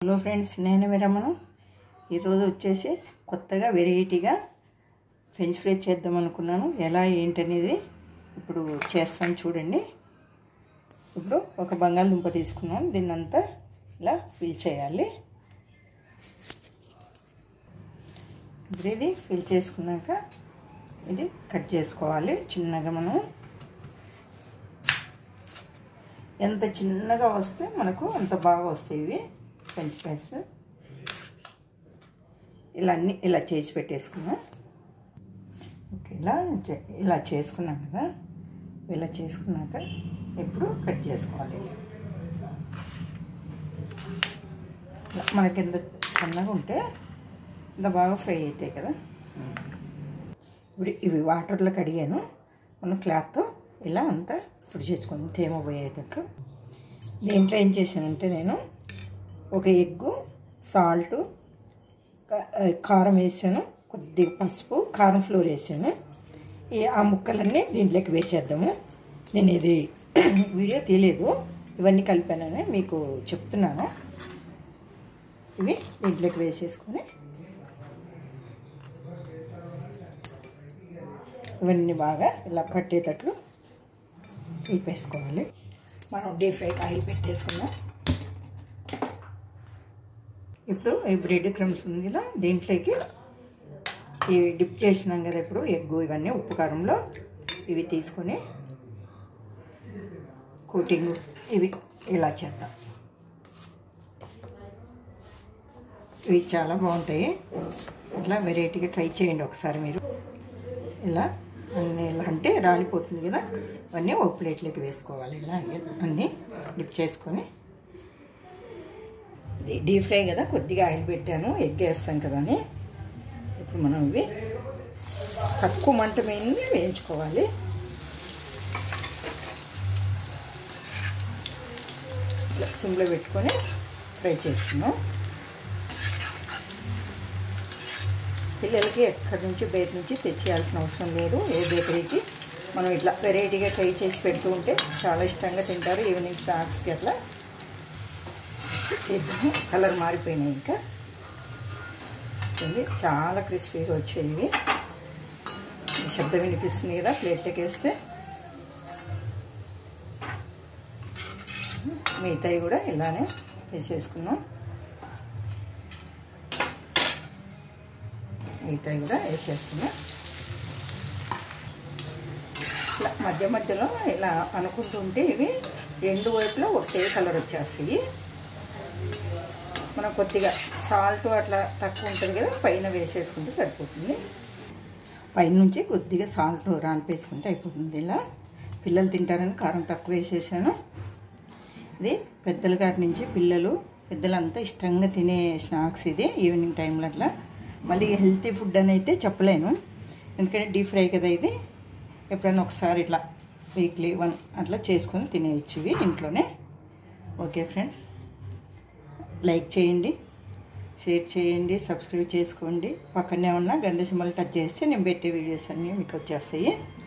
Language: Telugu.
హలో ఫ్రెండ్స్ నేను విరమను ఈరోజు వచ్చేసి కొత్తగా వెరైటీగా ఫ్రెంచ్ ఫ్రై చేద్దాం అనుకున్నాను ఎలా ఏంటనేది ఇప్పుడు చేస్తాను చూడండి ఇప్పుడు ఒక బంగాళదుంప తీసుకున్నాను దీన్ని అంతా ఇలా ఫిల్ చేయాలి ఇప్పుడు ఇది ఫిల్ చేసుకున్నాక ఇది కట్ చేసుకోవాలి చిన్నగా మనం ఎంత చిన్నగా వస్తే మనకు అంత బాగా వస్తాయి ఇవి ఫ్రెంచ్ ఫ్రైస్ ఇలా అన్నీ ఇలా చేసి పెట్టేసుకున్నాం ఓకే ఇలా ఇలా చేసుకున్నాం కదా ఇలా చేసుకున్నాక ఇప్పుడు కట్ చేసుకోవాలి మనకి ఎంత చిన్నగా ఉంటే ఇంత బాగా ఫ్రై అవుతాయి కదా ఇప్పుడు ఇవి వాటర్లో కడిగాను మనం క్లాత్తో ఇలా అంతా ఇప్పుడు చేసుకుందాం తేమ పోయేటట్లు దీంట్లో ఏం చేశానంటే నేను ఒక ఎగ్గు సాల్టు కారం వేసాను కొద్దిగా పసుపు కారం ఫ్లోర్ వేసాను ఈ ఆ ముక్కలన్నీ దీంట్లోకి వేసేద్దాము నేను ఇది వీడియో తీయలేదు ఇవన్నీ కలిపానని మీకు చెప్తున్నాను ఇవి దీంట్లోకి వేసేసుకొని ఇవన్నీ బాగా ఇలా పట్టేటట్లు వేసుకోవాలి మనం డీప్ ఫ్రైకి ఆయిల్ పెట్టేసుకున్నాం ఇప్పుడు ఈ బ్రెడ్ క్రమ్స్ ఉంది కదా దీంట్లోకి ఇవి డిప్ చేసినాం కదా ఇప్పుడు ఎగ్గు ఇవన్నీ ఉప్పు కారంలో ఇవి తీసుకొని కోటింగ్ ఇవి ఇలా చేద్దాం ఇవి చాలా బాగుంటాయి ఇట్లా వెరైటీగా ట్రై చేయండి ఒకసారి మీరు ఇలా అన్నీ ఇలా అంటే రాలిపోతుంది కదా ఇవన్నీ ఒక ప్లేట్లోకి వేసుకోవాలి ఇలా అన్నీ డిప్ చేసుకొని ఇది డీప్ ఫ్రై కదా కొద్దిగా ఆయిల్ పెట్టాను ఎగ్ వేస్తాం కదా అని ఇప్పుడు మనం ఇవి తక్కువ మంట మీద వేయించుకోవాలి సిమ్లో పెట్టుకొని ఫ్రై చేసుకున్నాం పిల్లలకి ఎక్కడి నుంచి బయట నుంచి తెచ్చేయాల్సిన అవసరం లేదు ఏ బేకరీకి మనం ఇట్లా వెరైటీగా ట్రై చేసి పెడుతూ ఉంటే చాలా ఇష్టంగా తింటారు ఈవినింగ్ స్నాక్స్కి అట్లా చేద్దాము కలర్ మారిపోయినాయి ఇంకా ఇది చాలా క్రిస్పీగా వచ్చాయి శబ్దం వినిపిస్తుంది కదా ప్లేట్లోకి వేస్తే మిగతాయి కూడా ఇలానే వేసేసుకున్నాం మిగతాయి కూడా వేసేస్తున్నా ఇట్లా మధ్య మధ్యలో ఇలా అనుకుంటుంటే ఇవి రెండు వైపులో ఒకటే కలర్ వచ్చేస్తాయి మనం కొద్దిగా సాల్ట్ అట్లా తక్కువ ఉంటుంది కదా పైన వేసేసుకుంటే సరిపోతుంది పైన నుంచి కొద్దిగా సాల్ట్ రానిపేసుకుంటే అయిపోతుంది ఇలా పిల్లలు తింటారని కారం తక్కువ వేసేసాను ఇది పెద్దల కాటి నుంచి పిల్లలు పెద్దలంతా ఇష్టంగా తినే స్నాక్స్ ఇది ఈవినింగ్ టైంలో అట్లా మళ్ళీ హెల్తీ ఫుడ్ అని అయితే చెప్పలేను ఎందుకంటే డీప్ ఫ్రై కదా ఇది ఎప్పుడైనా ఒకసారి ఇట్లా వీక్లీ వన్ అట్లా చేసుకొని తినేయచ్చు ఇవి ఇంట్లోనే ఓకే ఫ్రెండ్స్ లైక్ చేయండి షేర్ చేయండి సబ్స్క్రైబ్ చేసుకోండి పక్కనే ఉన్న గంట సింబల్ టచ్ చేస్తే నేను పెట్టే వీడియోస్ అన్నీ మీకు వచ్చేస్తాయి